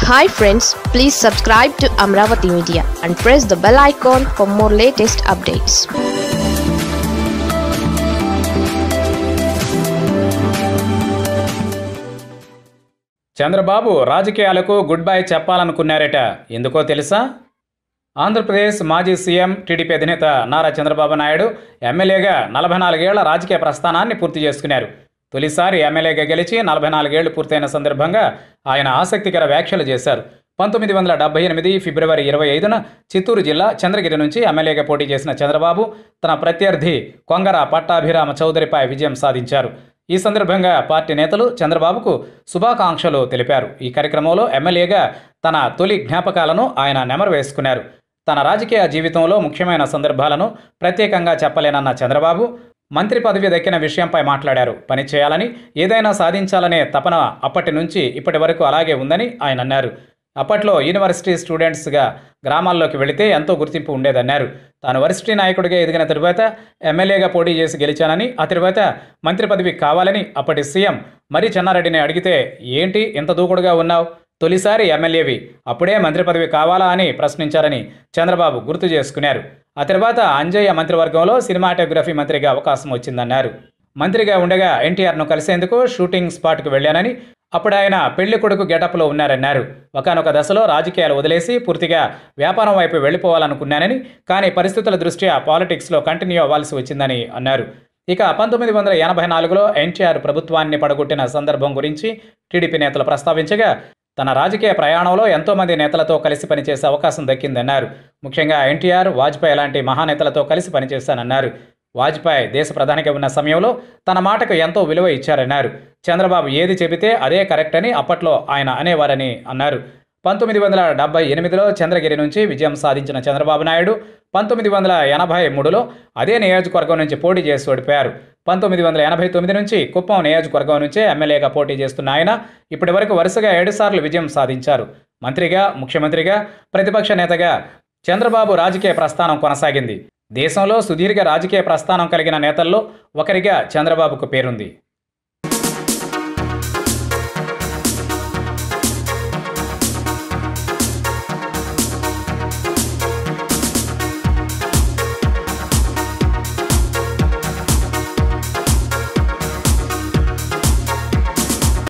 hi friends please subscribe to Amaravati media and press the bell icon for more latest updates Chandrababu రాజకీయాలకు good by చెప్పాలనుకున్నారట ఎందుకో తెలుసా ఆంధ్రప్రదేశ్ మాజీ CM TDP అధినేత నారా చంద్రబాబు నాయుడు ఎమ్మెల్యేగా నలభై నాలుగేళ్ల రాజకీయ ప్రస్థానాన్ని పూర్తి చేసుకున్నారు తొలిసారి ఎమ్మెల్యేగా గెలిచి నలభై నాలుగేళ్లు పూర్తయిన సందర్భంగా ఆయన ఆసక్తికర వ్యాఖ్యలు చేశారు పంతొమ్మిది వందల డెబ్బై ఎనిమిది ఫిబ్రవరి ఇరవై ఐదున చిత్తూరు జిల్లా చంద్రగిరి నుంచి ఎమ్మెల్యేగా పోటీ చేసిన చంద్రబాబు తన ప్రత్యర్థి కొంగర పట్టాభిరామ చౌదరిపై విజయం సాధించారు ఈ సందర్భంగా పార్టీ నేతలు చంద్రబాబుకు శుభాకాంక్షలు తెలిపారు ఈ కార్యక్రమంలో ఎమ్మెల్యేగా తన తొలి జ్ఞాపకాలను ఆయన నెమరు వేసుకున్నారు తన రాజకీయ జీవితంలో ముఖ్యమైన సందర్భాలను ప్రత్యేకంగా చెప్పలేనన్న చంద్రబాబు మంత్రి పదవి దక్కిన విషయంపై మాట్లాడారు పని చేయాలని ఏదైనా సాధించాలనే తపన అప్పటి నుంచి ఇప్పటి వరకు అలాగే ఉందని ఆయన అన్నారు అప్పట్లో యూనివర్సిటీ స్టూడెంట్స్గా గ్రామాల్లోకి వెళితే ఎంతో గుర్తింపు ఉండేదన్నారు తాను వర్సిటీ నాయకుడిగా ఎదిగిన తరువాత ఎమ్మెల్యేగా పోటీ చేసి గెలిచానని ఆ తరువాత మంత్రి పదవి కావాలని అప్పటి సీఎం మరి చెన్నారెడ్డిని అడిగితే ఏంటి ఇంత దూకుడుగా ఉన్నావు తొలిసారి ఎమ్మెల్యేవి అప్పుడే మంత్రి పదవి కావాలా అని ప్రశ్నించారని చంద్రబాబు గుర్తు చేసుకున్నారు ఆ తర్వాత అంజయ్య మంత్రివర్గంలో సినిమాటోగ్రఫీ మంత్రిగా అవకాశం వచ్చిందన్నారు మంత్రిగా ఉండగా ఎన్టీఆర్ను కలిసేందుకు షూటింగ్ స్పాట్కు వెళ్ళానని అప్పుడు ఆయన పెళ్లి కొడుకు గెటప్లో ఉన్నారన్నారు ఒకనొక దశలో రాజకీయాలు వదిలేసి పూర్తిగా వ్యాపారం వైపు వెళ్ళిపోవాలనుకున్నానని కానీ పరిస్థితుల దృష్ట్యా పాలిటిక్స్లో కంటిన్యూ అవ్వాల్సి వచ్చిందని అన్నారు ఇక పంతొమ్మిది వందల ఎనభై నాలుగులో ఎన్టీఆర్ ప్రభుత్వాన్ని పడగొట్టిన సందర్భం గురించి టీడీపీ నేతలు ప్రస్తావించగా తన రాజకీయ ప్రయాణంలో ఎంతోమంది నేతలతో కలిసి పనిచేసే అవకాశం దక్కిందన్నారు ముఖ్యంగా ఎన్టీఆర్ వాజ్పేయి లాంటి మహానేతలతో కలిసి పనిచేశానన్నారు వాజ్పేయి దేశ ప్రధానిగా ఉన్న సమయంలో తన మాటకు ఎంతో విలువ ఇచ్చారన్నారు చంద్రబాబు ఏది చెబితే అదే కరెక్ట్ అని అప్పట్లో ఆయన అనేవారని అన్నారు పంతొమ్మిది వందల డెబ్బై ఎనిమిదిలో చంద్రగిరి నుంచి విజయం సాధించిన చంద్రబాబు నాయుడు పంతొమ్మిది వందల ఎనభై మూడులో అదే నియోజకవర్గం నుంచి పోటీ చేసి ఓడిపోయారు పంతొమ్మిది వందల ఎనభై తొమ్మిది నుంచి కుప్పం నియోజకవర్గం నుంచే ఎమ్మెల్యేగా పోటీ చేస్తున్న ఆయన ఇప్పటి వరకు వరుసగా ఏడుసార్లు విజయం సాధించారు మంత్రిగా ముఖ్యమంత్రిగా ప్రతిపక్ష నేతగా చంద్రబాబు రాజకీయ ప్రస్థానం కొనసాగింది దేశంలో సుదీర్ఘ రాజకీయ ప్రస్థానం కలిగిన నేతల్లో ఒకరిగా చంద్రబాబుకు పేరుంది